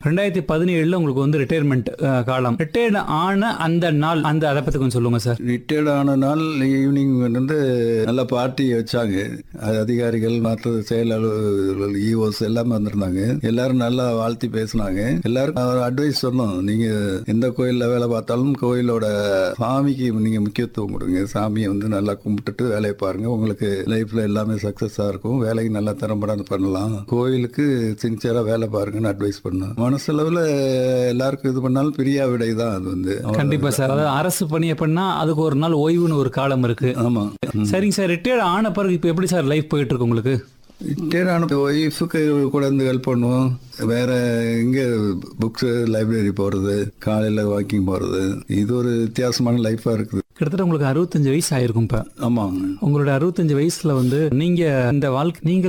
ரெண்டாயிரத்தி பதினேழுல உங்களுக்கு வந்து ரிட்டையர்மெண்ட் காலம் ரிட்டையர்ட் ஆன அந்த நாள் அந்த அதை பத்தி கொஞ்சம் சொல்லுங்க சார் ரிட்டையர்ட் ஆன நாள் ஈவினிங் வந்து நல்ல பார்ட்டி வச்சாங்க அது அதிகாரிகள் மற்ற செயலாளர்கள் ஈஓஸ் எல்லாமே வந்திருந்தாங்க எல்லாரும் நல்லா வாழ்த்தி பேசினாங்க எல்லாருக்கும் ஒரு அட்வைஸ் சொன்னோம் நீங்க எந்த கோயில்ல வேலை பார்த்தாலும் கோயிலோட சாமிக்கு நீங்க முக்கியத்துவம் கொடுங்க சாமியை வந்து நல்லா கும்பிட்டுட்டு வேலையை பாருங்க உங்களுக்கு லைஃப்ல எல்லாமே சக்சஸா இருக்கும் வேலைக்கு நல்லா திறம்பட பண்ணலாம் கோயிலுக்கு சின்சியரா வேலை பாருங்கன்னு அட்வைஸ் பண்ணோம் மனசளவுல எல்லாருக்கும் இது பண்ணாலும் பிரியா விடை தான் அது வந்து கண்டிப்பா சார் அதாவது அரசு பணியை பண்ணா அதுக்கு ஒரு நாள் ஓய்வுன்னு ஒரு காலம் இருக்கு ஆமா சரிங்க சார் ரிட்டையர்ட் ஆன பிறகு இப்போ எப்படி சார் லைஃப் போயிட்டு இருக்கு உங்களுக்கு ரிட்டையர் ஒய்ஃபுக்கு கூட இருந்து ஹெல்ப் பண்ணுவோம் வேற இங்க புக்ஸ் லைப்ரரி போறது காலையில வாக்கிங் போறது இது ஒரு வித்தியாசமான லைஃபா இருக்குது கிட்டத்தட்ட உங்களுக்கு அறுபத்தஞ்சு வயசு ஆயிருக்கும் இப்ப ஆமாங்க உங்களோட அறுபத்தஞ்சு வயசுல வந்து நீங்க இந்த வாழ்க்கை நீங்க